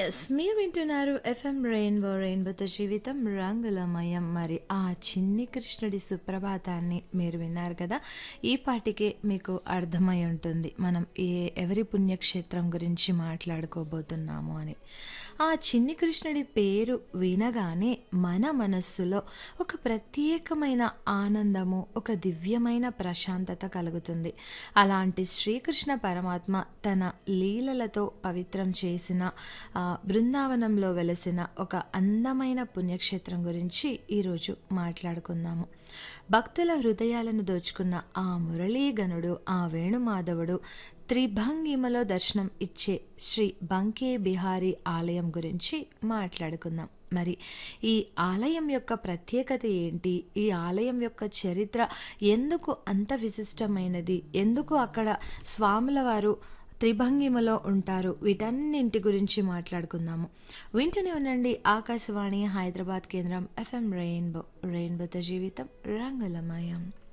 yes మీరు వింటున్నారు FM rainbow రెయిన్బోతో జీవితం రంగులమయం మరి ఆ చిన్ని కృష్ణుడి సుప్రభాతాన్ని మీరు విన్నారు కదా ఈ పాటికే మీకు అర్థమై ఉంటుంది మనం ఏ ఎవరి పుణ్యక్షేత్రం గురించి మాట్లాడుకోబోతున్నాము అని ఆ చిన్ని కృష్ణుడి పేరు వినగానే మన మనస్సులో ఒక ప్రత్యేకమైన ఆనందము ఒక దివ్యమైన ప్రశాంతత కలుగుతుంది అలాంటి శ్రీకృష్ణ పరమాత్మ తన లీలలతో పవిత్రం చేసిన ఆ, బృందావనంలో వెలసిన ఒక అందమైన పుణ్యక్షేత్రం గురించి ఈరోజు మాట్లాడుకుందాము భక్తుల హృదయాలను దోచుకున్న ఆ మురళీగణుడు ఆ వేణుమాధవుడు త్రిభంగిమలో దర్శనం ఇచ్చే శ్రీ బంకే బిహారీ ఆలయం గురించి మాట్లాడుకుందాం మరి ఈ ఆలయం యొక్క ప్రత్యేకత ఏంటి ఈ ఆలయం యొక్క చరిత్ర ఎందుకు అంత విశిష్టమైనది ఎందుకు అక్కడ స్వాముల వారు త్రిభంగిమలో ఉంటారు వీటన్నింటి గురించి మాట్లాడుకుందాము వింటూనే ఉండండి ఆకాశవాణి హైదరాబాద్ కేంద్రం ఎఫ్ఎం రెయిన్బో రెయిన్బోతో జీవితం రంగులమయం